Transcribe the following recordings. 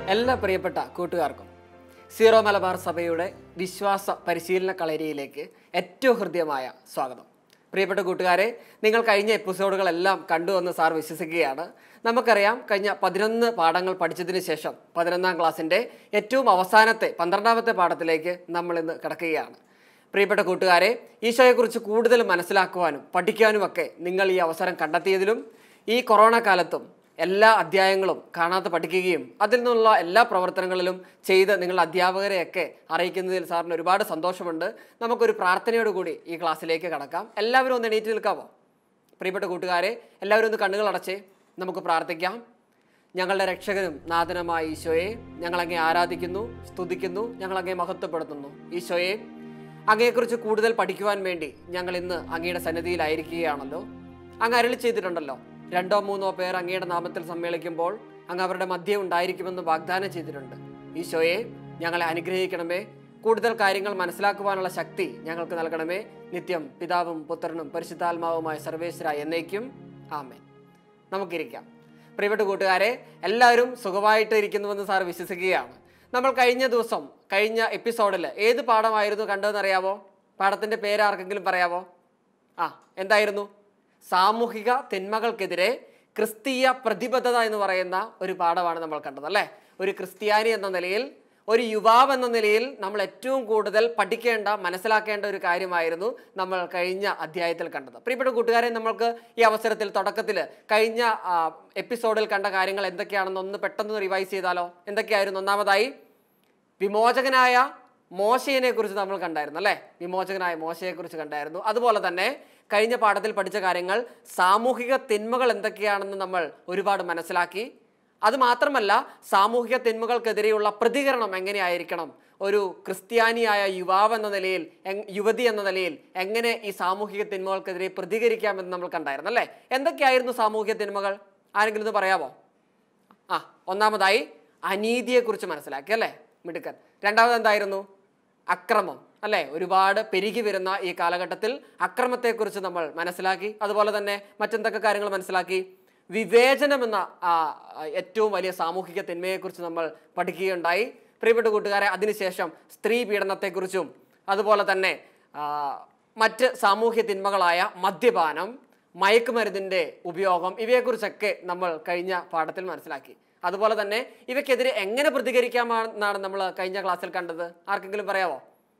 എല്ലാ പ്രിയപ്പെട്ട കൂട്ടുകാർക്കും സീറോ മലബാർ സഭയുടെ വിശ്വാസ പരിശീലന കളരിയിലേക്ക് ഏറ്റവും ഹൃദ്യമായ സ്വാഗതം പ്രിയപ്പെട്ട കൂട്ടുകാരെ നിങ്ങൾ കഴിഞ്ഞ എപ്പിസോഡുകളെല്ലാം കണ്ടു എന്ന് സാർ വിശ്വസിക്കുകയാണ് നമുക്കറിയാം കഴിഞ്ഞ പതിനൊന്ന് പാഠങ്ങൾ പഠിച്ചതിന് ശേഷം പതിനൊന്നാം ക്ലാസ്സിൻ്റെ ഏറ്റവും അവസാനത്തെ പന്ത്രണ്ടാമത്തെ പാഠത്തിലേക്ക് നമ്മൾ ഇന്ന് കിടക്കുകയാണ് പ്രിയപ്പെട്ട കൂട്ടുകാരെ ഈശോയെക്കുറിച്ച് കൂടുതൽ മനസ്സിലാക്കുവാനും പഠിക്കാനുമൊക്കെ നിങ്ങൾ ഈ അവസരം കണ്ടെത്തിയതിലും ഈ കൊറോണ കാലത്തും എല്ലാ അധ്യായങ്ങളും കാണാതെ പഠിക്കുകയും അതിൽ നിന്നുള്ള എല്ലാ പ്രവർത്തനങ്ങളിലും ചെയ്ത് നിങ്ങളുടെ അധ്യാപകരെയൊക്കെ അറിയിക്കുന്നതിൽ സാറിന് ഒരുപാട് സന്തോഷമുണ്ട് നമുക്കൊരു പ്രാർത്ഥനയോടുകൂടി ഈ ക്ലാസ്സിലേക്ക് കടക്കാം എല്ലാവരും ഒന്ന് എണീറ്റ് നിൽക്കാമോ പ്രിയപ്പെട്ട കൂട്ടുകാരെ എല്ലാവരും ഒന്ന് കണ്ണുകൾ അടച്ചേ നമുക്ക് പ്രാർത്ഥിക്കാം ഞങ്ങളുടെ രക്ഷകനും നാഥനുമായ ഈശോയെ ഞങ്ങളങ്ങേ ആരാധിക്കുന്നു സ്തുതിക്കുന്നു ഞങ്ങളങ്ങേ മഹത്വപ്പെടുത്തുന്നു ഈശോയെ അങ്ങയെക്കുറിച്ച് കൂടുതൽ പഠിക്കുവാൻ വേണ്ടി ഞങ്ങൾ ഇന്ന് അങ്ങയുടെ സന്നിധിയിലായിരിക്കുകയാണല്ലോ അങ്ങ് അരളി ചെയ്തിട്ടുണ്ടല്ലോ രണ്ടോ മൂന്നോ പേർ അങ്ങയുടെ നാമത്തിൽ സമ്മേളിക്കുമ്പോൾ അങ്ങ് അവരുടെ മധ്യം ഉണ്ടായിരിക്കുമെന്ന് വാഗ്ദാനം ചെയ്തിട്ടുണ്ട് ഈശോയെ ഞങ്ങളെ അനുഗ്രഹിക്കണമേ കൂടുതൽ കാര്യങ്ങൾ മനസ്സിലാക്കുവാനുള്ള ശക്തി ഞങ്ങൾക്ക് നൽകണമേ നിത്യം പിതാവും പുത്രനും പരിശുദ്ധാത്മാവുമായ സർവേശ്വര എന്നേക്കും ആമേൻ നമുക്കിരിക്കാം പ്രിയപ്പെട്ട കൂട്ടുകാരെ എല്ലാവരും സുഖമായിട്ട് ഇരിക്കുന്നുവെന്ന് സാർ വിശ്വസിക്കുകയാണ് നമ്മൾ കഴിഞ്ഞ ദിവസം കഴിഞ്ഞ എപ്പിസോഡിൽ ഏത് പാഠമായിരുന്നു കണ്ടതെന്ന് അറിയാവോ പാഠത്തിൻ്റെ പേര് ആർക്കെങ്കിലും പറയാവോ ആ എന്തായിരുന്നു സാമൂഹിക തിന്മകൾക്കെതിരെ ക്രിസ്തീയ പ്രതിബദ്ധത എന്ന് പറയുന്ന ഒരു പാഠമാണ് നമ്മൾ കണ്ടത് അല്ലേ ഒരു ക്രിസ്ത്യാനി എന്ന നിലയിൽ ഒരു യുവാവ് എന്ന നിലയിൽ നമ്മൾ ഏറ്റവും കൂടുതൽ പഠിക്കേണ്ട മനസ്സിലാക്കേണ്ട ഒരു കാര്യമായിരുന്നു നമ്മൾ കഴിഞ്ഞ അധ്യായത്തിൽ കണ്ടത് പ്രിയപ്പെട്ട കൂട്ടുകാരെ നമ്മൾക്ക് ഈ അവസരത്തിൽ തുടക്കത്തിൽ കഴിഞ്ഞ ആ, എപ്പിസോഡിൽ കണ്ട കാര്യങ്ങൾ എന്തൊക്കെയാണെന്ന് ഒന്ന് പെട്ടെന്ന് റിവൈസ് ചെയ്താലോ എന്തൊക്കെയായിരുന്നു ഒന്നാമതായി വിമോചകനായ മോശയെ കുറിച്ച് നമ്മൾ കണ്ടായിരുന്നു അല്ലേ വിമോചകനായ മോശയെ കുറിച്ച് കണ്ടായിരുന്നു അതുപോലെ തന്നെ കഴിഞ്ഞ പാഠത്തിൽ പഠിച്ച കാര്യങ്ങൾ സാമൂഹിക തിന്മകൾ എന്തൊക്കെയാണെന്ന് നമ്മൾ ഒരുപാട് മനസ്സിലാക്കി അത് മാത്രമല്ല സാമൂഹിക തിന്മകൾക്കെതിരെയുള്ള പ്രതികരണം എങ്ങനെയായിരിക്കണം ഒരു ക്രിസ്ത്യാനിയായ യുവാവ് എന്ന നിലയിൽ എങ്- യുവതി എന്ന നിലയിൽ എങ്ങനെ ഈ സാമൂഹിക തിന്മകൾക്കെതിരെ പ്രതികരിക്കാമെന്ന് നമ്മൾ കണ്ടായിരുന്നു അല്ലേ എന്തൊക്കെയായിരുന്നു സാമൂഹിക തിന്മകൾ ആരെങ്കിലും ഇത് പറയാമോ ആ ഒന്നാമതായി അനീതിയെക്കുറിച്ച് മനസ്സിലാക്കി അല്ലേ മിടുക്കൻ രണ്ടാമത് എന്തായിരുന്നു അക്രമം അല്ലേ ഒരുപാട് പെരുകി വരുന്ന ഈ കാലഘട്ടത്തിൽ അക്രമത്തെക്കുറിച്ച് നമ്മൾ മനസ്സിലാക്കി അതുപോലെ തന്നെ മറ്റെന്തൊക്കെ കാര്യങ്ങൾ മനസ്സിലാക്കി വിവേചനം എന്ന ആ, ഏറ്റവും വലിയ സാമൂഹിക തിന്മയെക്കുറിച്ച് നമ്മൾ പഠിക്കുകയുണ്ടായി പ്രിയപ്പെട്ട കൂട്ടുകാരെ അതിനുശേഷം സ്ത്രീ പീഡനത്തെക്കുറിച്ചും അതുപോലെ തന്നെ ആ, മറ്റ് സാമൂഹ്യ തിന്മകളായ മദ്യപാനം മയക്കുമരുന്നിൻ്റെ ഉപയോഗം ഇവയെക്കുറിച്ചൊക്കെ നമ്മൾ കഴിഞ്ഞ പാഠത്തിൽ മനസ്സിലാക്കി അതുപോലെ തന്നെ ഇവയ്ക്കെതിരെ എങ്ങനെ പ്രതികരിക്കാമെന്നാണ് നമ്മൾ കഴിഞ്ഞ ക്ലാസ്സിൽ കണ്ടത് ആർക്കെങ്കിലും പറയാമോ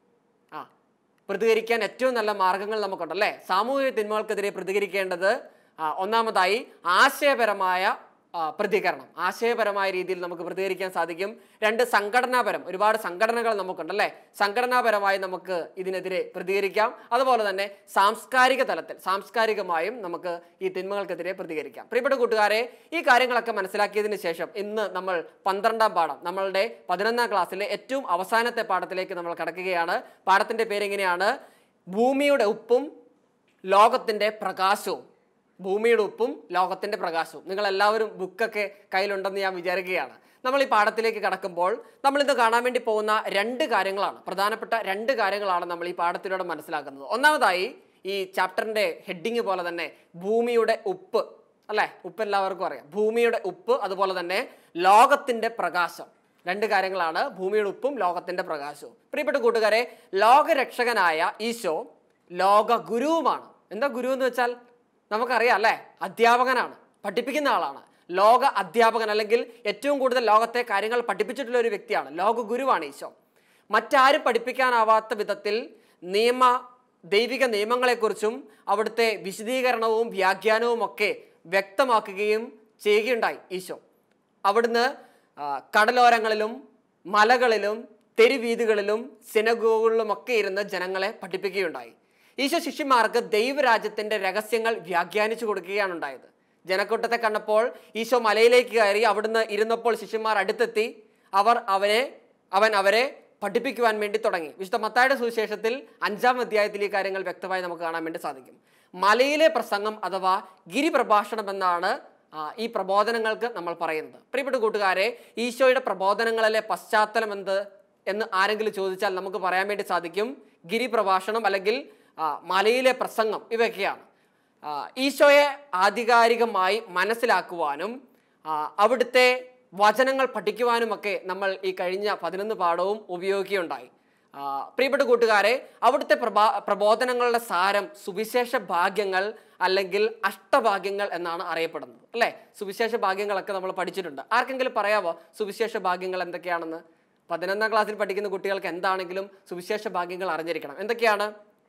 ആ പ്രതികരിക്കാൻ ഏറ്റവും നല്ല മാർഗങ്ങൾ നമുക്കുണ്ടല്ലേ സാമൂഹിക തിന്മകൾക്കെതിരെ പ്രതികരിക്കേണ്ടത് ആ, ഒന്നാമതായി ആശയപരമായ ആ, പ്രതികരണം ആശയപരമായ രീതിയിൽ നമുക്ക് പ്രതികരിക്കാൻ സാധിക്കും രണ്ട് സംഘടനാപരം ഒരുപാട് സംഘടനകൾ നമുക്കുണ്ടല്ലേ സംഘടനാപരമായി നമുക്ക് ഇതിനെതിരെ പ്രതികരിക്കാം അതുപോലെ തന്നെ സാംസ്കാരിക തലത്തിൽ സാംസ്കാരികമായും നമുക്ക് ഈ തിന്മകൾക്കെതിരെ പ്രതികരിക്കാം പ്രിയപ്പെട്ട കൂട്ടുകാരെ ഈ കാര്യങ്ങളൊക്കെ മനസ്സിലാക്കിയതിന് ശേഷം ഇന്ന് നമ്മൾ പന്ത്രണ്ടാം പാഠം നമ്മളുടെ പതിനൊന്നാം ക്ലാസ്സിലെ ഏറ്റവും അവസാനത്തെ പാഠത്തിലേക്ക് നമ്മൾ കടക്കുകയാണ് പാഠത്തിൻ്റെ പേരെങ്ങനെയാണ് ഭൂമിയുടെ ഉപ്പും ലോകത്തിൻ്റെ പ്രകാശവും ഭൂമിയുടെ ഉപ്പും ലോകത്തിൻ്റെ പ്രകാശവും നിങ്ങൾ എല്ലാവരും ബുക്കൊക്കെ കയ്യിലുണ്ടെന്ന് ഞാൻ വിചാരിക്കുകയാണ് നമ്മൾ ഈ പാഠത്തിലേക്ക് കടക്കുമ്പോൾ നമ്മളിന്ന് കാണാൻ വേണ്ടി പോകുന്ന രണ്ട് കാര്യങ്ങളാണ് പ്രധാനപ്പെട്ട രണ്ട് കാര്യങ്ങളാണ് നമ്മൾ ഈ പാഠത്തിലൂടെ മനസ്സിലാക്കുന്നത് ഒന്നാമതായി ഈ ചാപ്റ്ററിൻ്റെ ഹെഡിങ് പോലെ തന്നെ ഭൂമിയുടെ ഉപ്പ് അല്ലേ ഉപ്പ് എല്ലാവർക്കും അറിയാം ഭൂമിയുടെ ഉപ്പ് അതുപോലെ തന്നെ ലോകത്തിൻ്റെ പ്രകാശം രണ്ട് കാര്യങ്ങളാണ് ഭൂമിയുടെ ഉപ്പും ലോകത്തിൻ്റെ പ്രകാശവും പ്രിയപ്പെട്ട കൂട്ടുകാരെ ലോകരക്ഷകനായ ഈശോ ലോക ഗുരുവുമാണ് എന്താ ഗുരു എന്ന് വെച്ചാൽ നമുക്കറിയാം അല്ലേ അധ്യാപകനാണ് പഠിപ്പിക്കുന്ന ആളാണ് ലോക അധ്യാപകൻ അല്ലെങ്കിൽ ഏറ്റവും കൂടുതൽ ലോകത്തെ കാര്യങ്ങൾ പഠിപ്പിച്ചിട്ടുള്ള ഒരു വ്യക്തിയാണ് ലോക ഗുരുവാണ് ഈശോ മറ്റാരും പഠിപ്പിക്കാനാവാത്ത വിധത്തിൽ നിയമ ദൈവിക നിയമങ്ങളെക്കുറിച്ചും അവിടുത്തെ വിശദീകരണവും വ്യാഖ്യാനവും ഒക്കെ വ്യക്തമാക്കുകയും ചെയ്യുകയുണ്ടായി ഈശോ അവിടുന്ന് ആ, കടലോരങ്ങളിലും മലകളിലും തെരുവീതികളിലും സിനഗോകളിലുമൊക്കെ ഇരുന്ന് ജനങ്ങളെ പഠിപ്പിക്കുകയുണ്ടായി ഈശോ ശിഷ്യന്മാർക്ക് ദൈവരാജ്യത്തിന്റെ രഹസ്യങ്ങൾ വ്യാഖ്യാനിച്ചു കൊടുക്കുകയാണ് ഉണ്ടായത് ജനക്കൂട്ടത്തെ കണ്ടപ്പോൾ ഈശോ മലയിലേക്ക് കയറി അവിടുന്ന് ഇരുന്നപ്പോൾ ശിഷ്യന്മാർ അടുത്തെത്തി അവർ അവനെ അവൻ അവരെ പഠിപ്പിക്കുവാൻ വേണ്ടി തുടങ്ങി വിശുദ്ധ മത്തായുടെ സുവിശേഷത്തിൽ അഞ്ചാം അധ്യായത്തിൽ ഈ കാര്യങ്ങൾ വ്യക്തമായി നമുക്ക് കാണാൻ വേണ്ടി സാധിക്കും മലയിലെ പ്രസംഗം അഥവാ ഗിരിപ്രഭാഷണം എന്നാണ് ആ, ഈ പ്രബോധനങ്ങൾക്ക് നമ്മൾ പറയുന്നത് പ്രിയപ്പെട്ട കൂട്ടുകാരെ ഈശോയുടെ പ്രബോധനങ്ങളിലെ പശ്ചാത്തലം എന്ത് എന്ന് ആരെങ്കിലും ചോദിച്ചാൽ നമുക്ക് പറയാൻ വേണ്ടി സാധിക്കും ഗിരിപ്രഭാഷണം അല്ലെങ്കിൽ ആ, മലയിലെ പ്രസംഗം ഇവയൊക്കെയാണ് ആ, ഈശോയെ ആധികാരികമായി മനസ്സിലാക്കുവാനും ആ, അവിടുത്തെ വചനങ്ങൾ പഠിക്കുവാനുമൊക്കെ നമ്മൾ ഈ കഴിഞ്ഞ പതിനൊന്ന് പാഠവും ഉപയോഗിക്കുകയുണ്ടായി ആ, പ്രിയപ്പെട്ട കൂട്ടുകാരെ അവിടുത്തെ പ്രഭാ പ്രബോധനങ്ങളുടെ സാരം സുവിശേഷ ഭാഗ്യങ്ങൾ അല്ലെങ്കിൽ അഷ്ടഭാഗ്യങ്ങൾ എന്നാണ് അറിയപ്പെടുന്നത് അല്ലേ സുവിശേഷ ഭാഗ്യങ്ങളൊക്കെ നമ്മൾ പഠിച്ചിട്ടുണ്ട് ആർക്കെങ്കിലും പറയാവോ സുവിശേഷ ഭാഗ്യങ്ങൾ എന്തൊക്കെയാണെന്ന് പതിനൊന്നാം ക്ലാസ്സിൽ പഠിക്കുന്ന കുട്ടികൾക്ക് എന്താണെങ്കിലും സുവിശേഷ ഭാഗ്യങ്ങൾ അറിഞ്ഞിരിക്കണം എന്തൊക്കെയാണ്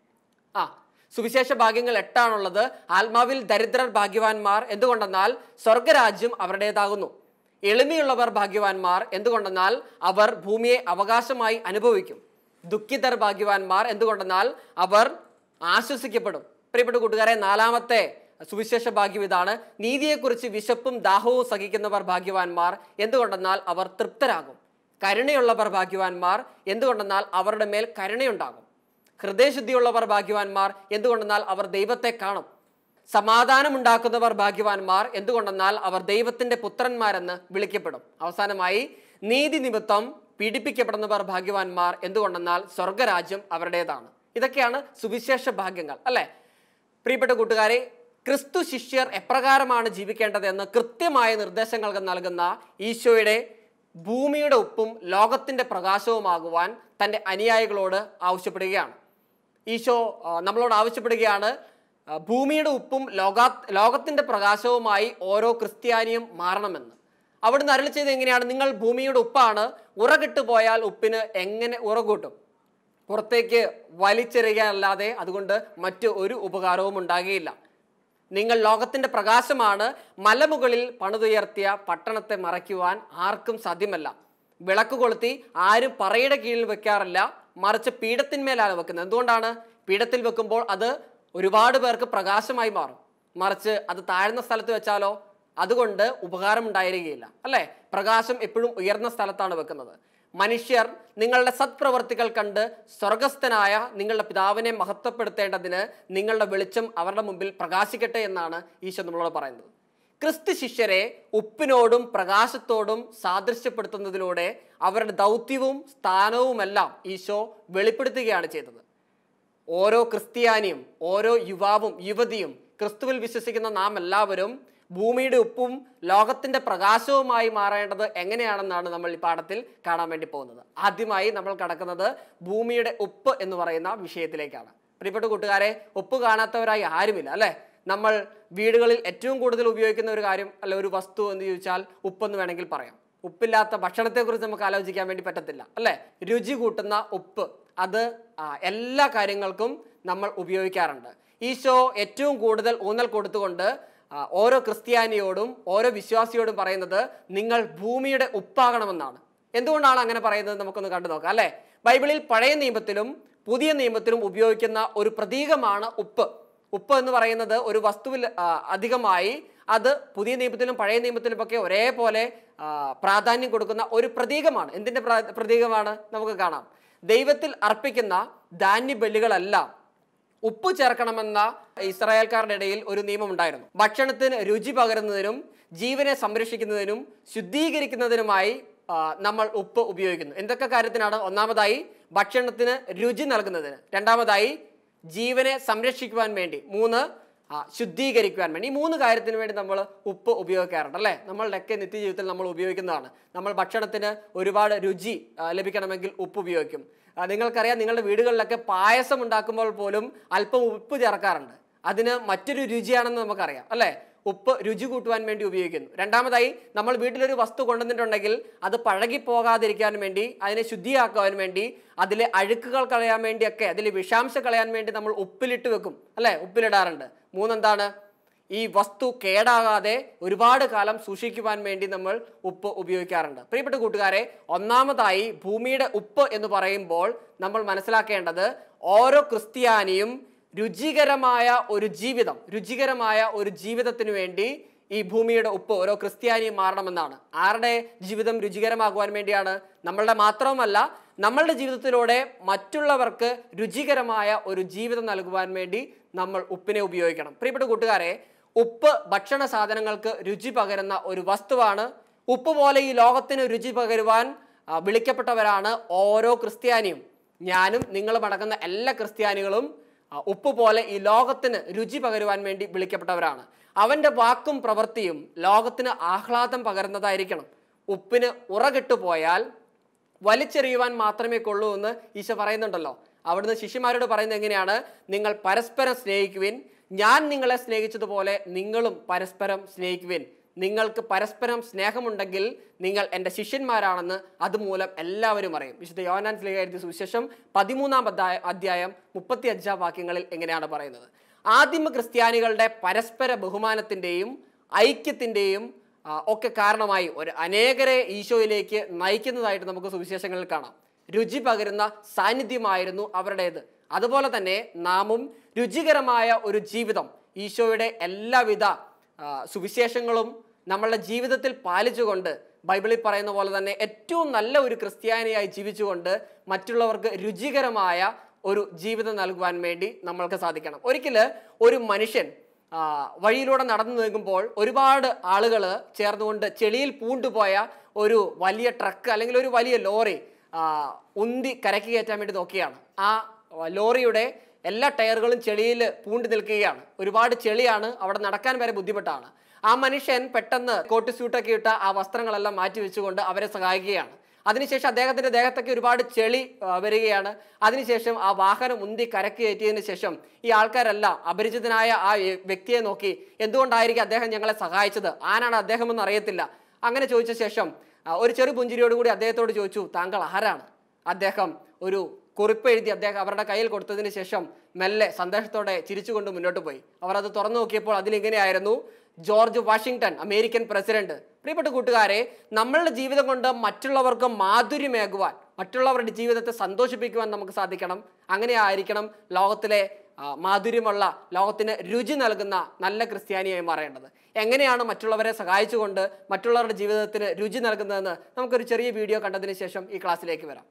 ആ സുവിശേഷ ഭാഗ്യങ്ങൾ എട്ടാണുള്ളത് ആത്മാവിൽ ദരിദ്രർ ഭാഗ്യവാന്മാർ എന്തുകൊണ്ടെന്നാൽ സ്വർഗരാജ്യം അവരുടേതാകുന്നു എളിമയുള്ളവർ ഭാഗ്യവാന്മാർ എന്തുകൊണ്ടെന്നാൽ അവർ ഭൂമിയെ അവകാശമായി അനുഭവിക്കും ദുഃഖിതർ ഭാഗ്യവാന്മാർ എന്തുകൊണ്ടെന്നാൽ അവർ ആശ്വസിക്കപ്പെടും പ്രിയപ്പെട്ട കൂട്ടുകാരെ നാലാമത്തെ സുവിശേഷ ഭാഗ്യം ഇതാണ് നീതിയെക്കുറിച്ച് വിശപ്പും ദാഹവും സഹിക്കുന്നവർ ഭാഗ്യവാന്മാർ എന്തുകൊണ്ടെന്നാൽ അവർ തൃപ്തരാകും കരുണയുള്ളവർ ഭാഗ്യവാന്മാർ എന്തുകൊണ്ടെന്നാൽ അവരുടെ മേൽ കരുണയുണ്ടാകും ഹൃദയശുദ്ധിയുള്ളവർ ഭാഗ്യവാന്മാർ എന്തുകൊണ്ടെന്നാൽ അവർ ദൈവത്തെ കാണും സമാധാനമുണ്ടാക്കുന്നവർ ഭാഗ്യവാന്മാർ എന്തുകൊണ്ടെന്നാൽ അവർ ദൈവത്തിന്റെ പുത്രന്മാരെന്ന് വിളിക്കപ്പെടും അവസാനമായി നീതി നിമിത്തം പീഡിപ്പിക്കപ്പെടുന്നവർ ഭാഗ്യവാന്മാർ എന്തുകൊണ്ടെന്നാൽ സ്വർഗരാജ്യം അവരുടേതാണ് ഇതൊക്കെയാണ് സുവിശേഷ ഭാഗ്യങ്ങൾ അല്ലേ പ്രിയപ്പെട്ട കൂട്ടുകാരെ ക്രിസ്തു ശിഷ്യർ എപ്രകാരമാണ് ജീവിക്കേണ്ടതെന്ന് കൃത്യമായ നിർദ്ദേശങ്ങൾ നൽകുന്ന ഈശോയുടെ ഭൂമിയുടെ ഉപ്പും ലോകത്തിന്റെ പ്രകാശവുമാകുവാൻ തൻ്റെ അനുയായികളോട് ആവശ്യപ്പെടുകയാണ് ഈശോ ആ, നമ്മളോട് ആവശ്യപ്പെടുകയാണ് ആ, ഭൂമിയുടെ ഉപ്പും ലോകാ ലോകത്തിന്റെ പ്രകാശവുമായി ഓരോ ക്രിസ്ത്യാനിയും മാറണമെന്ന് അവിടുന്ന് അരളി ചെയ്ത് എങ്ങനെയാണ് നിങ്ങൾ ഭൂമിയുടെ ഉപ്പാണ് ഉറകിട്ട് പോയാൽ ഉപ്പിന് എങ്ങനെ ഉറകൂട്ടും പുറത്തേക്ക് വലിച്ചെറിയുകയല്ലാതെ അതുകൊണ്ട് മറ്റു ഒരു ഉപകാരവും ഉണ്ടാകുകയില്ല നിങ്ങൾ ലോകത്തിന്റെ പ്രകാശമാണ് മലമുകളിൽ പണിതുയർത്തിയ പട്ടണത്തെ മറയ്ക്കുവാൻ ആർക്കും സാധ്യമല്ല വിളക്ക് കൊളുത്തി ആരും പറയുടെ കീഴിൽ വെക്കാറില്ല മറിച്ച് പീഠത്തിന്മേലാണ് വെക്കുന്നത് എന്തുകൊണ്ടാണ് പീഠത്തിൽ വെക്കുമ്പോൾ അത് ഒരുപാട് പേർക്ക് പ്രകാശമായി മാറും മറിച്ച് അത് താഴ്ന്ന സ്ഥലത്ത് വെച്ചാലോ അതുകൊണ്ട് ഉപകാരം ഉണ്ടായിരിക്കുകയില്ല അല്ലേ പ്രകാശം എപ്പോഴും ഉയർന്ന സ്ഥലത്താണ് വെക്കുന്നത് മനുഷ്യർ നിങ്ങളുടെ സത്പ്രവർത്തികൾ കണ്ട് സ്വർഗസ്ഥനായ നിങ്ങളുടെ പിതാവിനെ മഹത്വപ്പെടുത്തേണ്ടതിന് നിങ്ങളുടെ വെളിച്ചം അവരുടെ മുമ്പിൽ പ്രകാശിക്കട്ടെ എന്നാണ് ഈശോ നമ്മളോട് പറയുന്നത് ക്രിസ്തു ശിഷ്യരെ ഉപ്പിനോടും പ്രകാശത്തോടും സാദൃശ്യപ്പെടുത്തുന്നതിലൂടെ അവരുടെ ദൗത്യവും സ്ഥാനവുമെല്ലാം ഈശോ വെളിപ്പെടുത്തുകയാണ് ചെയ്തത് ഓരോ ക്രിസ്ത്യാനിയും ഓരോ യുവാവും യുവതിയും ക്രിസ്തുവിൽ വിശ്വസിക്കുന്ന നാം എല്ലാവരും ഭൂമിയുടെ ഉപ്പും ലോകത്തിന്റെ പ്രകാശവുമായി മാറേണ്ടത് എങ്ങനെയാണെന്നാണ് നമ്മൾ ഈ പാഠത്തിൽ കാണാൻ വേണ്ടി പോകുന്നത് ആദ്യമായി നമ്മൾ കടക്കുന്നത് ഭൂമിയുടെ ഉപ്പ് എന്ന് പറയുന്ന വിഷയത്തിലേക്കാണ് പ്രിയപ്പെട്ട കൂട്ടുകാരെ ഉപ്പ് കാണാത്തവരായി ആരുമില്ല അല്ലേ നമ്മൾ വീടുകളിൽ ഏറ്റവും കൂടുതൽ ഉപയോഗിക്കുന്ന ഒരു കാര്യം അല്ല ഒരു വസ്തു എന്ന് ചോദിച്ചാൽ ഉപ്പെന്ന് വേണമെങ്കിൽ പറയാം ഉപ്പില്ലാത്ത ഭക്ഷണത്തെക്കുറിച്ച് നമുക്ക് ആലോചിക്കാൻ വേണ്ടി പറ്റത്തില്ല അല്ലേ രുചി കൂട്ടുന്ന ഉപ്പ് അത് ആ, എല്ലാ കാര്യങ്ങൾക്കും നമ്മൾ ഉപയോഗിക്കാറുണ്ട് ഈശോ ഏറ്റവും കൂടുതൽ ഊന്നൽ കൊടുത്തുകൊണ്ട് ആ, ഓരോ ക്രിസ്ത്യാനിയോടും ഓരോ വിശ്വാസിയോടും പറയുന്നത് നിങ്ങൾ ഭൂമിയുടെ ഉപ്പാകണമെന്നാണ് എന്തുകൊണ്ടാണ് അങ്ങനെ പറയുന്നത് നമുക്കൊന്ന് കണ്ടു നോക്കാം അല്ലേ ബൈബിളിൽ പഴയ നിയമത്തിലും പുതിയ നിയമത്തിലും ഉപയോഗിക്കുന്ന ഒരു പ്രതീകമാണ് ഉപ്പ് ഉപ്പ് എന്ന് പറയുന്നത് ഒരു വസ്തുവിൽ ആ, അധികമായി അത് പുതിയ നിയമത്തിലും പഴയ നിയമത്തിലും ഒക്കെ ഒരേപോലെ ആ, പ്രാധാന്യം കൊടുക്കുന്ന ഒരു പ്രതീകമാണ് എന്തിന്റെ പ്ര- പ്രതീകമാണ് നമുക്ക് കാണാം ദൈവത്തിൽ അർപ്പിക്കുന്ന ധാന്യ ബലികളെല്ലാം ഉപ്പ് ചേർക്കണമെന്ന ഇസ്രായേൽക്കാരുടെ ഇടയിൽ ഒരു നിയമം ഉണ്ടായിരുന്നു ഭക്ഷണത്തിന് രുചി പകരുന്നതിനും ജീവനെ സംരക്ഷിക്കുന്നതിനും ശുദ്ധീകരിക്കുന്നതിനുമായി ആ, നമ്മൾ ഉപ്പ് ഉപയോഗിക്കുന്നു എന്തൊക്കെ കാര്യത്തിനാണ് ഒന്നാമതായി ഭക്ഷണത്തിന് രുചി നൽകുന്നതിന് രണ്ടാമതായി ജീവനെ സംരക്ഷിക്കുവാൻ വേണ്ടി മൂന്ന് ആ, ശുദ്ധീകരിക്കുവാൻ വേണ്ടി ഈ മൂന്ന് കാര്യത്തിന് വേണ്ടി നമ്മൾ ഉപ്പ് ഉപയോഗിക്കാറുണ്ട് അല്ലേ നമ്മളുടെയൊക്കെ നിത്യജീവിതത്തിൽ നമ്മൾ ഉപയോഗിക്കുന്നതാണ് നമ്മൾ ഭക്ഷണത്തിന് ഒരുപാട് രുചി ആ, ലഭിക്കണമെങ്കിൽ ഉപ്പ് ഉപയോഗിക്കും ആ, നിങ്ങൾക്കറിയാം നിങ്ങളുടെ വീടുകളിലൊക്കെ പായസം ഉണ്ടാക്കുമ്പോൾ പോലും അല്പം ഉപ്പ് ചേർക്കാറുണ്ട് അതിന് മറ്റൊരു രുചിയാണെന്ന് നമുക്കറിയാം അല്ലേ ഉപ്പ് രുചി കൂട്ടുവാൻ വേണ്ടി ഉപയോഗിക്കുന്നു രണ്ടാമതായി നമ്മൾ വീട്ടിലൊരു വസ്തു കൊണ്ടുവന്നിട്ടുണ്ടെങ്കിൽ അത് പഴകി പോകാതിരിക്കാൻ വേണ്ടി അതിനെ ശുദ്ധിയാക്കുവാൻ വേണ്ടി അതിലെ അഴുക്കുകൾ കളയാൻ വേണ്ടിയൊക്കെ അതിലെ വിഷാംശം കളയാൻ വേണ്ടി നമ്മൾ ഉപ്പിലിട്ട് വെക്കും അല്ലേ ഉപ്പിലിടാറുണ്ട് മൂന്നെന്താണ് ഈ വസ്തു കേടാകാതെ ഒരുപാട് കാലം സൂക്ഷിക്കുവാൻ വേണ്ടി നമ്മൾ ഉപ്പ് ഉപയോഗിക്കാറുണ്ട് പ്രിയപ്പെട്ട കൂട്ടുകാരെ ഒന്നാമതായി ഭൂമിയുടെ ഉപ്പ് എന്ന് പറയുമ്പോൾ നമ്മൾ മനസ്സിലാക്കേണ്ടത് ഓരോ ക്രിസ്ത്യാനിയും രുചികരമായ ഒരു ജീവിതം രുചികരമായ ഒരു ജീവിതത്തിന് വേണ്ടി ഈ ഭൂമിയുടെ ഉപ്പ് ഓരോ ക്രിസ്ത്യാനിയും മാറണമെന്നാണ് ആരുടെ ജീവിതം രുചികരമാകുവാൻ വേണ്ടിയാണ് നമ്മളുടെ മാത്രവുമല്ല നമ്മളുടെ ജീവിതത്തിലൂടെ മറ്റുള്ളവർക്ക് രുചികരമായ ഒരു ജീവിതം നൽകുവാൻ വേണ്ടി നമ്മൾ ഉപ്പിനെ ഉപയോഗിക്കണം പ്രിയപ്പെട്ട കൂട്ടുകാരെ ഉപ്പ് ഭക്ഷണ സാധനങ്ങൾക്ക് രുചി പകരുന്ന ഒരു വസ്തുവാണ് ഉപ്പ് പോലെ ഈ ലോകത്തിന് രുചി പകരുവാൻ ആ, വിളിക്കപ്പെട്ടവരാണ് ഓരോ ക്രിസ്ത്യാനിയും ഞാനും നിങ്ങളും അടങ്ങുന്ന എല്ലാ ക്രിസ്ത്യാനികളും ആ, ഉപ്പ് പോലെ ഈ ലോകത്തിന് രുചി പകരുവാൻ വേണ്ടി വിളിക്കപ്പെട്ടവരാണ് അവൻ്റെ വാക്കും പ്രവൃത്തിയും ലോകത്തിന് ആഹ്ലാദം പകരുന്നതായിരിക്കണം ഉപ്പിന് ഉറകിട്ടു പോയാൽ വലിച്ചെറിയുവാൻ മാത്രമേ കൊള്ളൂ എന്ന് ഈശോ പറയുന്നുണ്ടല്ലോ അവിടുന്ന് ശിഷ്യന്മാരോട് പറയുന്നത് എങ്ങനെയാണ് നിങ്ങൾ പരസ്പരം സ്നേഹിക്കുവിൻ ഞാൻ നിങ്ങളെ സ്നേഹിച്ചതുപോലെ നിങ്ങളും പരസ്പരം സ്നേഹിക്കുവിൻ നിങ്ങൾക്ക് പരസ്പരം സ്നേഹമുണ്ടെങ്കിൽ നിങ്ങൾ എൻ്റെ ശിഷ്യന്മാരാണെന്ന് അതുമൂലം എല്ലാവരും അറിയും വിശുദ്ധ യോനാൻ സ്ലീഹ എഴുതിയ സുവിശേഷം പതിമൂന്നാം അധ്യായ അധ്യായം മുപ്പത്തി അഞ്ചാം വാക്യങ്ങളിൽ എങ്ങനെയാണ് പറയുന്നത് ആദിമ ക്രിസ്ത്യാനികളുടെ പരസ്പര ബഹുമാനത്തിൻ്റെയും ഐക്യത്തിൻ്റെയും ആ, ഒക്കെ കാരണമായി ഒരു അനേകരെ ഈശോയിലേക്ക് നയിക്കുന്നതായിട്ട് നമുക്ക് സുവിശേഷങ്ങളിൽ കാണാം രുചി പകരുന്ന സാന്നിധ്യമായിരുന്നു അവരുടേത് അതുപോലെ തന്നെ നാമും രുചികരമായ ഒരു ജീവിതം ഈശോയുടെ എല്ലാവിധ ആ, സുവിശേഷങ്ങളും നമ്മളുടെ ജീവിതത്തിൽ പാലിച്ചുകൊണ്ട് ബൈബിളിൽ പറയുന്ന പോലെ തന്നെ ഏറ്റവും നല്ല ഒരു ക്രിസ്ത്യാനിയായി ജീവിച്ചുകൊണ്ട് മറ്റുള്ളവർക്ക് രുചികരമായ ഒരു ജീവിതം നൽകുവാൻ വേണ്ടി നമ്മൾക്ക് സാധിക്കണം ഒരിക്കൽ ഒരു മനുഷ്യൻ ആ, വഴിയിലൂടെ നടന്നു നീങ്ങുമ്പോൾ ഒരുപാട് ആളുകൾ ചേർന്നുകൊണ്ട് ചെളിയിൽ പൂണ്ടുപോയ ഒരു വലിയ ട്രക്ക് അല്ലെങ്കിൽ ഒരു വലിയ ലോറി ആ, ഉന്തി കരയ്ക്ക് കയറ്റാൻ വേണ്ടി നോക്കിയാണ് ആ ലോറിയുടെ എല്ലാ ടയറുകളും ചെളിയിൽ പൂണ്ടി നിൽക്കുകയാണ് ഒരുപാട് ചെളിയാണ് അവിടെ നടക്കാൻ വരെ ബുദ്ധിമുട്ടാണ് ആ മനുഷ്യൻ പെട്ടെന്ന് കോട്ട് സ്യൂട്ടൊക്കെ ഇട്ട ആ വസ്ത്രങ്ങളെല്ലാം മാറ്റി വെച്ചുകൊണ്ട് അവരെ സഹായിക്കുകയാണ് അതിനുശേഷം അദ്ദേഹത്തിന്റെ ദേഹത്തൊക്കെ ഒരുപാട് ചെളി ആ, വരികയാണ് അതിനുശേഷം ആ വാഹനം ഉന്തി കരക്ക് കയറ്റിയതിന് ശേഷം ഈ ആൾക്കാരെല്ലാം അപരിചിതനായ ആ വ്യ- വ്യക്തിയെ നോക്കി എന്തുകൊണ്ടായിരിക്കും അദ്ദേഹം ഞങ്ങളെ സഹായിച്ചത് ആരാണ് അദ്ദേഹം എന്ന് അറിയത്തില്ല അങ്ങനെ ചോദിച്ച ശേഷം ആ, ഒരു ചെറു പുഞ്ചിരിയോട് കൂടി അദ്ദേഹത്തോട് ചോദിച്ചു താങ്കൾ ആരാണ് അദ്ദേഹം ഒരു കുറിപ്പ് എഴുതി അദ്ദേഹം അവരുടെ കയ്യിൽ കൊടുത്തതിന് ശേഷം മെല്ലെ സന്തോഷത്തോടെ ചിരിച്ചുകൊണ്ട് മുന്നോട്ട് പോയി അവർ അത് തുറന്നു നോക്കിയപ്പോൾ അതിലിങ്ങനെയായിരുന്നു ജോർജ് വാഷിങ്ടൺ അമേരിക്കൻ പ്രസിഡന്റ് പ്രിയപ്പെട്ട കൂട്ടുകാരെ നമ്മളുടെ ജീവിതം കൊണ്ട് മറ്റുള്ളവർക്ക് മാധുര്യമേകുവാൻ മറ്റുള്ളവരുടെ ജീവിതത്തെ സന്തോഷിപ്പിക്കുവാൻ നമുക്ക് സാധിക്കണം അങ്ങനെ ആയിരിക്കണം ലോകത്തിലെ ആ, മാധുര്യമുള്ള ലോകത്തിന് രുചി നൽകുന്ന നല്ല ക്രിസ്ത്യാനിയായി മാറേണ്ടത് എങ്ങനെയാണ് മറ്റുള്ളവരെ സഹായിച്ചുകൊണ്ട് മറ്റുള്ളവരുടെ ജീവിതത്തിന് രുചി നൽകുന്നതെന്ന് നമുക്കൊരു ചെറിയ വീഡിയോ കണ്ടതിന് ശേഷം ഈ ക്ലാസ്സിലേക്ക് വരാം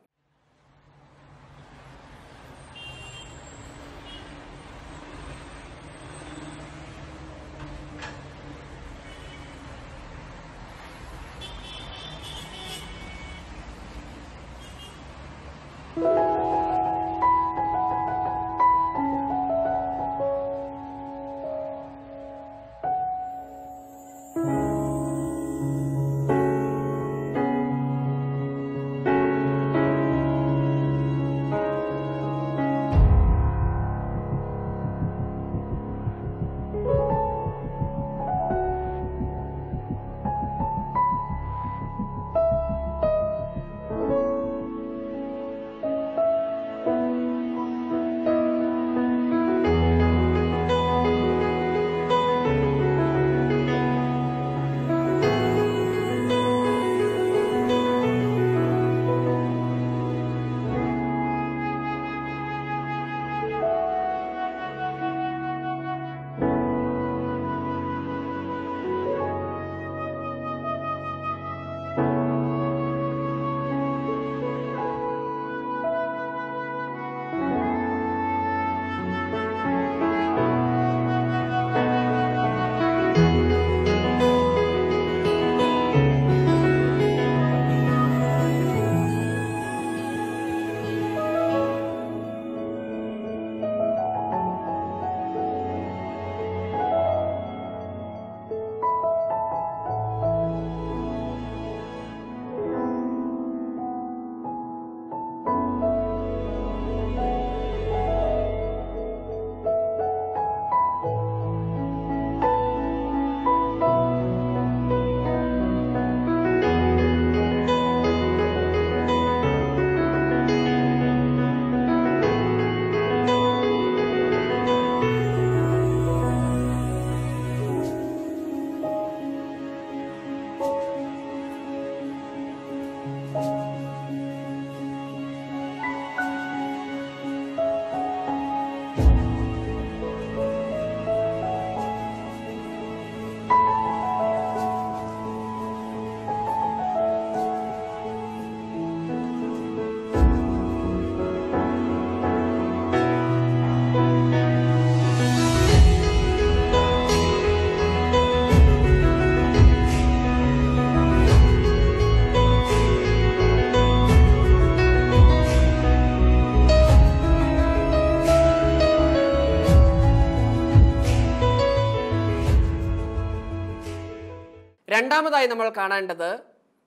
രണ്ടാമതായി നമ്മൾ കാണേണ്ടത്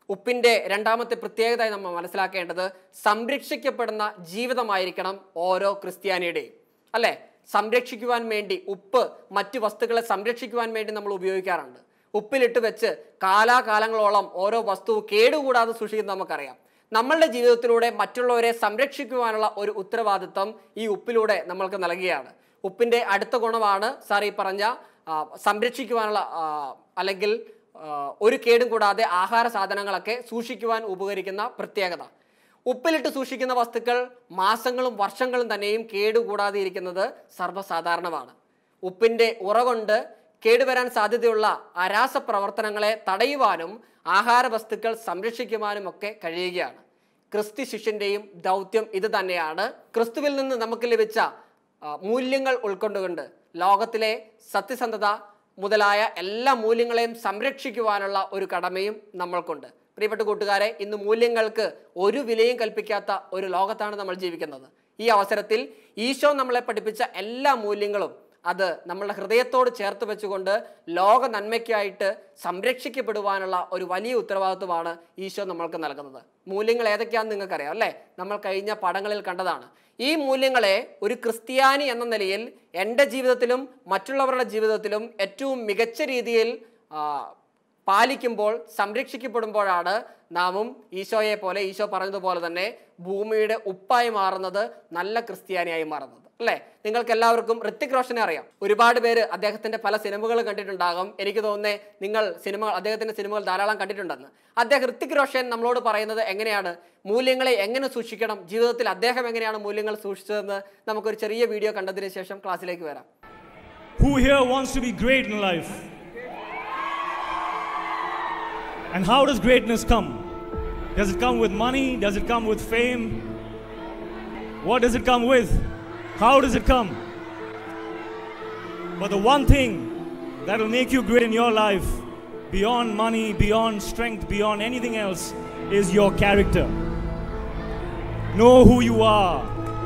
ഉപ്പിൻ്റെ രണ്ടാമത്തെ പ്രത്യേകതയായി നമ്മൾ മനസ്സിലാക്കേണ്ടത് സംരക്ഷിക്കപ്പെടുന്ന ജീവിതമായിരിക്കണം ഓരോ ക്രിസ്ത്യാനിയുടെയും അല്ലേ സംരക്ഷിക്കുവാൻ വേണ്ടി ഉപ്പ് മറ്റു വസ്തുക്കളെ സംരക്ഷിക്കുവാൻ വേണ്ടി നമ്മൾ ഉപയോഗിക്കാറുണ്ട് ഉപ്പിലിട്ട് വെച്ച് കാലാകാലങ്ങളോളം ഓരോ വസ്തുവും കേടുകൂടാതെ സൂക്ഷിക്കുന്നത് നമുക്കറിയാം നമ്മളുടെ ജീവിതത്തിലൂടെ മറ്റുള്ളവരെ സംരക്ഷിക്കുവാനുള്ള ഒരു ഉത്തരവാദിത്വം ഈ ഉപ്പിലൂടെ നമ്മൾക്ക് നൽകുകയാണ് ഉപ്പിൻ്റെ അടുത്ത ഗുണമാണ് സാർ ഈ പറഞ്ഞ ആ, സംരക്ഷിക്കുവാനുള്ള ആ, അല്ലെങ്കിൽ ആ, ഒരു കേടും കൂടാതെ ആഹാര സാധനങ്ങളൊക്കെ സൂക്ഷിക്കുവാൻ ഉപകരിക്കുന്ന പ്രത്യേകത ഉപ്പിലിട്ട് സൂക്ഷിക്കുന്ന വസ്തുക്കൾ മാസങ്ങളും വർഷങ്ങളും തന്നെയും കേടുകൂടാതെ ഇരിക്കുന്നത് സർവ്വസാധാരണമാണ് ഉപ്പിൻ്റെ ഉറ കൊണ്ട് കേടുവരാൻ സാധ്യതയുള്ള അരാസ പ്രവർത്തനങ്ങളെ തടയുവാനും ആഹാര വസ്തുക്കൾ സംരക്ഷിക്കുവാനും ഒക്കെ കഴിയുകയാണ് ക്രിസ്തു ശിഷ്യന്റെയും ദൗത്യം ഇത് തന്നെയാണ് ക്രിസ്തുവിൽ നിന്ന് നമുക്ക് ലഭിച്ച ആ, മൂല്യങ്ങൾ ഉൾക്കൊണ്ടുകൊണ്ട് ലോകത്തിലെ സത്യസന്ധത മുതലായ എല്ലാ മൂല്യങ്ങളെയും സംരക്ഷിക്കുവാനുള്ള ഒരു കടമയും നമ്മൾക്കുണ്ട് പ്രിയപ്പെട്ട കൂട്ടുകാരെ ഇന്ന് മൂല്യങ്ങൾക്ക് ഒരു വിലയും കൽപ്പിക്കാത്ത ഒരു ലോകത്താണ് നമ്മൾ ജീവിക്കുന്നത് ഈ അവസരത്തിൽ ഈശോ നമ്മളെ പഠിപ്പിച്ച എല്ലാ മൂല്യങ്ങളും അത് നമ്മളുടെ ഹൃദയത്തോട് ചേർത്ത് വെച്ചുകൊണ്ട് ലോക നന്മയ്ക്കായിട്ട് സംരക്ഷിക്കപ്പെടുവാനുള്ള ഒരു വലിയ ഉത്തരവാദിത്വമാണ് ഈശോ നമ്മൾക്ക് നൽകുന്നത് മൂല്യങ്ങൾ ഏതൊക്കെയാണെന്ന് നിങ്ങൾക്കറിയാം അല്ലേ നമ്മൾ കഴിഞ്ഞ പടങ്ങളിൽ കണ്ടതാണ് ഈ മൂല്യങ്ങളെ ഒരു ക്രിസ്ത്യാനി എന്ന നിലയിൽ എൻ്റെ ജീവിതത്തിലും മറ്റുള്ളവരുടെ ജീവിതത്തിലും ഏറ്റവും മികച്ച രീതിയിൽ ആ, പാലിക്കുമ്പോൾ സംരക്ഷിക്കപ്പെടുമ്പോഴാണ് നാമും ഈശോയെ പോലെ ഈശോ പറഞ്ഞതുപോലെ തന്നെ ഭൂമിയുടെ ഉപ്പായി മാറുന്നത് നല്ല ക്രിസ്ത്യാനിയായി മാറുന്നത് അല്ലേ നിങ്ങൾക്ക് എല്ലാവർക്കും ഋത്തിക് റോഷനെ അറിയാം ഒരുപാട് പേര് അദ്ദേഹത്തിന്റെ പല സിനിമകൾ കണ്ടിട്ടുണ്ടാകും എനിക്ക് തോന്നുന്നേ നിങ്ങൾ സിനിമ അദ്ദേഹത്തിന്റെ സിനിമകൾ ധാരാളം കണ്ടിട്ടുണ്ടെന്ന് അദ്ദേഹം ഋത്തിക് റോഷൻ നമ്മളോട് പറയുന്നത് എങ്ങനെയാണ് മൂല്യങ്ങളെ എങ്ങനെ സൂക്ഷിക്കണം ജീവിതത്തിൽ അദ്ദേഹം എങ്ങനെയാണ് മൂല്യങ്ങൾ സൂക്ഷിച്ചതെന്ന് നമുക്കൊരു ചെറിയ വീഡിയോ കണ്ടതിന് ശേഷം ക്ലാസ്സിലേക്ക് വരാം Who here wants to be great in life? And how does greatness come? Does it come with money? Does it come with fame? What does it come with? How does it come? But the one thing that will make you great in your life, beyond money, beyond strength, beyond anything else, is your character. Know who you are.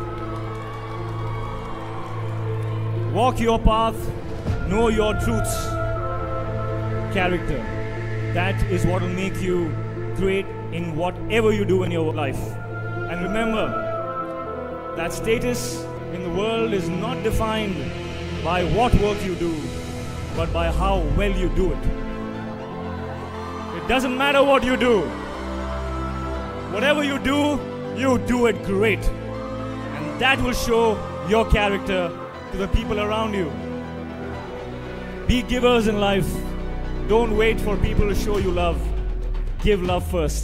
Walk your path, know your truths. Character. That is what will make you great in whatever you do in your life. And remember that status in the world is not defined by what work you do, but by how well you do it. It doesn't matter what you do. Whatever you do, you do it great. And that will show your character to the people around you. Be givers in life. Don't wait for people to show you love. Give love first.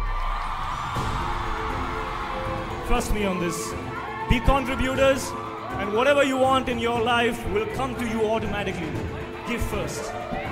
Trust me on this. Be contributors, and whatever you want in your life will come to you automatically. Give first.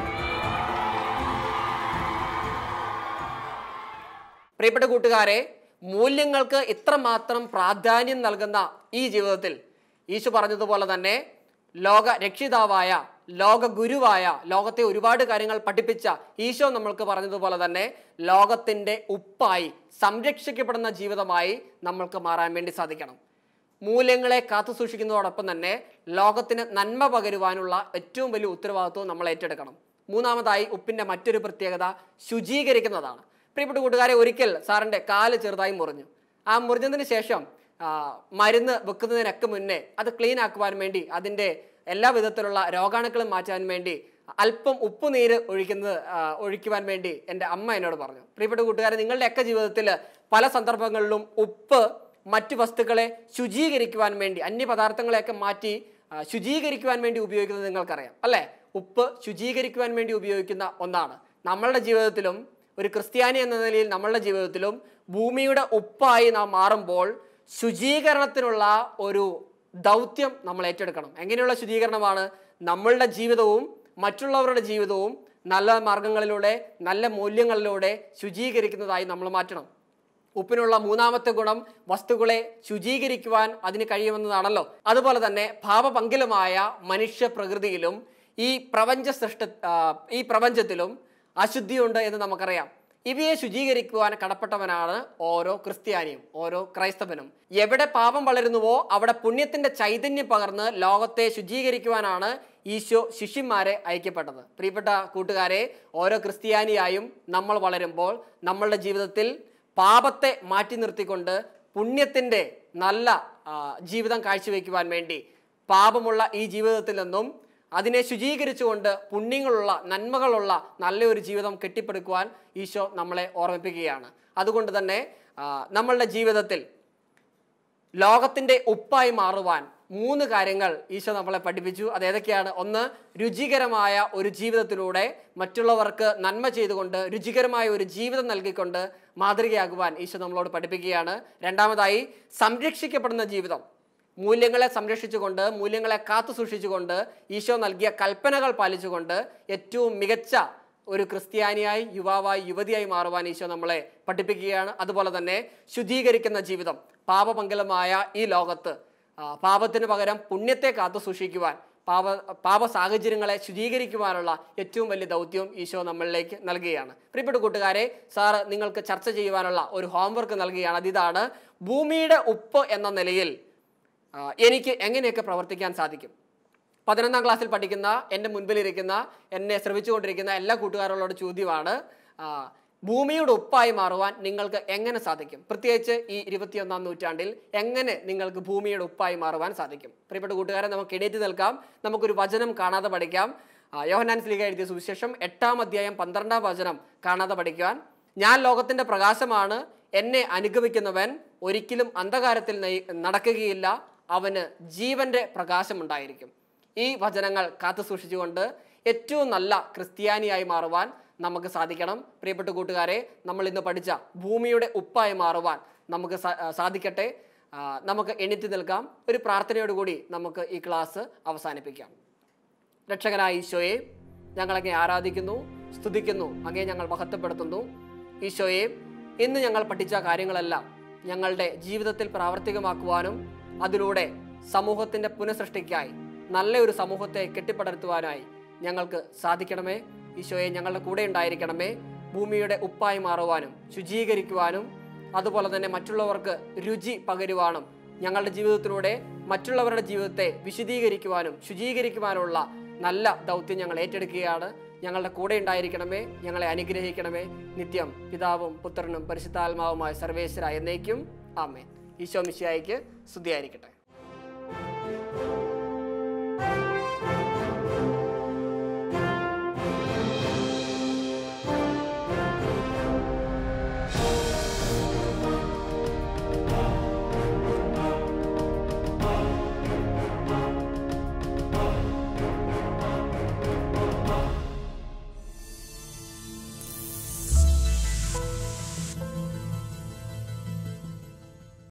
പ്രിയപ്പെട്ട കൂട്ടുകാരെ മൂല്യങ്ങൾക്ക് ഇത്രമാത്രം പ്രാധാന്യം നൽകുന്ന ഈ ജീവിതത്തിൽ ഈശു പറഞ്ഞതുപോലെ തന്നെ ലോക രക്ഷിതാവായ ലോക ഗുരുവായ ലോകത്തെ ഒരുപാട് കാര്യങ്ങൾ പഠിപ്പിച്ച ഈശോ നമ്മൾക്ക് പറഞ്ഞതുപോലെ തന്നെ ലോകത്തിൻ്റെ ഉപ്പായി സംരക്ഷിക്കപ്പെടുന്ന ജീവിതമായി നമ്മൾക്ക് മാറാൻ വേണ്ടി സാധിക്കണം മൂല്യങ്ങളെ കാത്തു സൂക്ഷിക്കുന്നതോടൊപ്പം തന്നെ ലോകത്തിന് നന്മ പകരുവാനുള്ള ഏറ്റവും വലിയ ഉത്തരവാദിത്വം നമ്മൾ ഏറ്റെടുക്കണം മൂന്നാമതായി ഉപ്പിൻ്റെ മറ്റൊരു പ്രത്യേകത ശുചീകരിക്കുന്നതാണ് പ്രിയപ്പെട്ട കൂട്ടുകാരെ ഒരിക്കൽ സാറിൻ്റെ കാല് ചെറുതായി മുറിഞ്ഞു ആ മുറിഞ്ഞതിന് ശേഷം ആ, മരുന്ന് വെക്കുന്നതിനൊക്കെ മുന്നേ അത് ക്ലീൻ ആക്കുവാൻ വേണ്ടി അതിൻ്റെ എല്ലാ വിധത്തിലുള്ള രോഗാണുക്കളും മാറ്റാൻ വേണ്ടി അല്പം ഉപ്പുനീര് ഒഴിക്കുന്നത് ആ, ഒഴിക്കുവാൻ വേണ്ടി എൻ്റെ അമ്മ എന്നോട് പറഞ്ഞു പ്രിയപ്പെട്ട കൂട്ടുകാരെ നിങ്ങളുടെയൊക്കെ ജീവിതത്തിൽ പല സന്ദർഭങ്ങളിലും ഉപ്പ് മറ്റു വസ്തുക്കളെ ശുചീകരിക്കുവാൻ വേണ്ടി അന്യപദാർത്ഥങ്ങളെയൊക്കെ മാറ്റി ആ, ശുചീകരിക്കുവാൻ വേണ്ടി ഉപയോഗിക്കുന്നത് നിങ്ങൾക്കറിയാം അല്ലേ ഉപ്പ് ശുചീകരിക്കുവാൻ വേണ്ടി ഉപയോഗിക്കുന്ന ഒന്നാണ് നമ്മളുടെ ജീവിതത്തിലും ഒരു ക്രിസ്ത്യാനി എന്ന നിലയിൽ നമ്മളുടെ ജീവിതത്തിലും ഭൂമിയുടെ ഉപ്പായി നാം മാറുമ്പോൾ ശുചീകരണത്തിനുള്ള ഒരു ദൗത്യം നമ്മൾ ഏറ്റെടുക്കണം എങ്ങനെയുള്ള ശുചീകരണമാണ് നമ്മളുടെ ജീവിതവും മറ്റുള്ളവരുടെ ജീവിതവും നല്ല മാർഗങ്ങളിലൂടെ നല്ല മൂല്യങ്ങളിലൂടെ ശുചീകരിക്കുന്നതായി നമ്മൾ മാറ്റണം ഉപ്പിനുള്ള മൂന്നാമത്തെ ഗുണം വസ്തുക്കളെ ശുചീകരിക്കുവാൻ അതിന് കഴിയുമെന്നതാണല്ലോ അതുപോലെ തന്നെ ഭാവപങ്കിലമായ മനുഷ്യ പ്രകൃതിയിലും ഈ പ്രപഞ്ച സൃഷ്ട ആ, ഈ പ്രപഞ്ചത്തിലും അശുദ്ധിയുണ്ട് എന്ന് നമുക്കറിയാം ഇവയെ ശുചീകരിക്കുവാൻ കടപ്പെട്ടവനാണ് ഓരോ ക്രിസ്ത്യാനിയും ഓരോ ക്രൈസ്തവനും എവിടെ പാപം വളരുന്നുവോ അവിടെ പുണ്യത്തിന്റെ ചൈതന്യം പകർന്ന് ലോകത്തെ ശുചീകരിക്കുവാനാണ് ഈശോ ശിഷ്യന്മാരെ അയക്കപ്പെട്ടത് പ്രിയപ്പെട്ട കൂട്ടുകാരെ ഓരോ ക്രിസ്ത്യാനിയായും നമ്മൾ വളരുമ്പോൾ നമ്മളുടെ ജീവിതത്തിൽ പാപത്തെ മാറ്റി നിർത്തിക്കൊണ്ട് പുണ്യത്തിൻ്റെ നല്ല ആ, ജീവിതം കാഴ്ചവെക്കുവാൻ വേണ്ടി പാപമുള്ള ഈ ജീവിതത്തിൽ നിന്നും അതിനെ ശുചീകരിച്ചുകൊണ്ട് പുണ്യങ്ങളുള്ള നന്മകളുള്ള നല്ലൊരു ജീവിതം കെട്ടിപ്പടുക്കുവാൻ ഈശോ നമ്മളെ ഓർമ്മിപ്പിക്കുകയാണ് അതുകൊണ്ട് തന്നെ ആ, നമ്മളുടെ ജീവിതത്തിൽ ലോകത്തിൻ്റെ ഉപ്പായി മാറുവാൻ മൂന്ന് കാര്യങ്ങൾ ഈശോ നമ്മളെ പഠിപ്പിച്ചു അത് ഏതൊക്കെയാണ് ഒന്ന് രുചികരമായ ഒരു ജീവിതത്തിലൂടെ മറ്റുള്ളവർക്ക് നന്മ ചെയ്തുകൊണ്ട് രുചികരമായ ഒരു ജീവിതം നൽകിക്കൊണ്ട് മാതൃകയാകുവാൻ ഈശോ നമ്മളോട് പഠിപ്പിക്കുകയാണ് രണ്ടാമതായി സംരക്ഷിക്കപ്പെടുന്ന ജീവിതം മൂല്യങ്ങളെ സംരക്ഷിച്ചുകൊണ്ട് മൂല്യങ്ങളെ കാത്തു സൂക്ഷിച്ചുകൊണ്ട് ഈശോ നൽകിയ കൽപ്പനകൾ പാലിച്ചുകൊണ്ട് ഏറ്റവും മികച്ച ഒരു ക്രിസ്ത്യാനിയായി യുവാവായി യുവതിയായി മാറുവാൻ ഈശോ നമ്മളെ പഠിപ്പിക്കുകയാണ് അതുപോലെ തന്നെ ശുദ്ധീകരിക്കുന്ന ജീവിതം പാപപങ്കലമായ ഈ ലോകത്ത് ആ, പാപത്തിന് പകരം പുണ്യത്തെ കാത്തു സൂക്ഷിക്കുവാൻ പാപ പാപ സാഹചര്യങ്ങളെ ശുചീകരിക്കുവാനുള്ള ഏറ്റവും വലിയ ദൗത്യം ഈശോ നമ്മളിലേക്ക് നൽകുകയാണ് പ്രിയപ്പെട്ട കൂട്ടുകാരെ സാറ് നിങ്ങൾക്ക് ചർച്ച ചെയ്യുവാനുള്ള ഒരു ഹോംവർക്ക് നൽകുകയാണ് അതിതാണ് ഭൂമിയുടെ ഉപ്പ് എന്ന നിലയിൽ ആ, എനിക്ക് എങ്ങനെയൊക്കെ പ്രവർത്തിക്കാൻ സാധിക്കും പതിനൊന്നാം ക്ലാസ്സിൽ പഠിക്കുന്ന എൻ്റെ മുൻപിലിരിക്കുന്ന എന്നെ ശ്രമിച്ചുകൊണ്ടിരിക്കുന്ന എല്ലാ കൂട്ടുകാരോട് ചോദ്യമാണ് ആ, ഭൂമിയുടെ ഉപ്പായി മാറുവാൻ നിങ്ങൾക്ക് എങ്ങനെ സാധിക്കും പ്രത്യേകിച്ച് ഈ ഇരുപത്തിയൊന്നാം നൂറ്റാണ്ടിൽ എങ്ങനെ നിങ്ങൾക്ക് ഭൂമിയുടെ ഉപ്പായി മാറുവാൻ സാധിക്കും പ്രിയപ്പെട്ട കൂട്ടുകാരെ നമുക്ക് എണീറ്റ് നിൽക്കാം നമുക്കൊരു വചനം കാണാതെ പഠിക്കാം ആ, യോഹന്നാൻ സ്ലീഗ എഴുതിയ സുവിശേഷം എട്ടാം അധ്യായം പന്ത്രണ്ടാം വചനം കാണാതെ പഠിക്കുവാൻ ഞാൻ ലോകത്തിൻ്റെ പ്രകാശമാണ് എന്നെ അനുഗമിക്കുന്നവൻ ഒരിക്കലും അന്ധകാരത്തിൽ നയി- നടക്കുകയില്ല അവന് ജീവന്റെ പ്രകാശമുണ്ടായിരിക്കും ഈ വചനങ്ങൾ കാത്തു സൂക്ഷിച്ചുകൊണ്ട് ഏറ്റവും നല്ല ക്രിസ്ത്യാനിയായി മാറുവാൻ നമുക്ക് സാധിക്കണം പ്രിയപ്പെട്ട കൂട്ടുകാരെ നമ്മൾ ഇന്ന് പഠിച്ച ഭൂമിയുടെ ഉപ്പായി മാറുവാൻ നമുക്ക് സാ- ആ, സാധിക്കട്ടെ ആ, നമുക്ക് എണീറ്റ് നിൽക്കാം ഒരു പ്രാർത്ഥനയോടുകൂടി നമുക്ക് ഈ ക്ലാസ് അവസാനിപ്പിക്കാം രക്ഷകനായ ഈശോയെ ഞങ്ങളങ്ങെ ആരാധിക്കുന്നു സ്തുതിക്കുന്നു അങ്ങേ ഞങ്ങൾ മഹത്വപ്പെടുത്തുന്നു ഈശോയെ ഇന്ന് ഞങ്ങൾ പഠിച്ച കാര്യങ്ങളെല്ലാം ഞങ്ങളുടെ ജീവിതത്തിൽ പ്രാവർത്തികമാക്കുവാനും അതിലൂടെ സമൂഹത്തിൻ്റെ പുനഃസൃഷ്ടിക്കായി നല്ല ഒരു സമൂഹത്തെ കെട്ടിപ്പടർത്തുവാനായി ഞങ്ങൾക്ക് സാധിക്കണമേ ഈശോയെ ഞങ്ങളുടെ കൂടെ ഉണ്ടായിരിക്കണമേ ഭൂമിയുടെ ഉപ്പായി മാറുവാനും ശുചീകരിക്കുവാനും അതുപോലെ തന്നെ മറ്റുള്ളവർക്ക് രുചി പകരുവാനും ഞങ്ങളുടെ ജീവിതത്തിലൂടെ മറ്റുള്ളവരുടെ ജീവിതത്തെ വിശദീകരിക്കുവാനും ശുചീകരിക്കുവാനുള്ള നല്ല ദൗത്യം ഞങ്ങൾ ഏറ്റെടുക്കുകയാണ് ഞങ്ങളുടെ കൂടെ ഉണ്ടായിരിക്കണമേ ഞങ്ങളെ അനുഗ്രഹിക്കണമേ നിത്യം പിതാവും പുത്രനും പരിശുദ്ധാത്മാവുമായ സർവേശ്വര എന്നേക്കും ആമേ ഈശോ മിശിയായിക്ക് സ്തുതിയായിരിക്കട്ടെ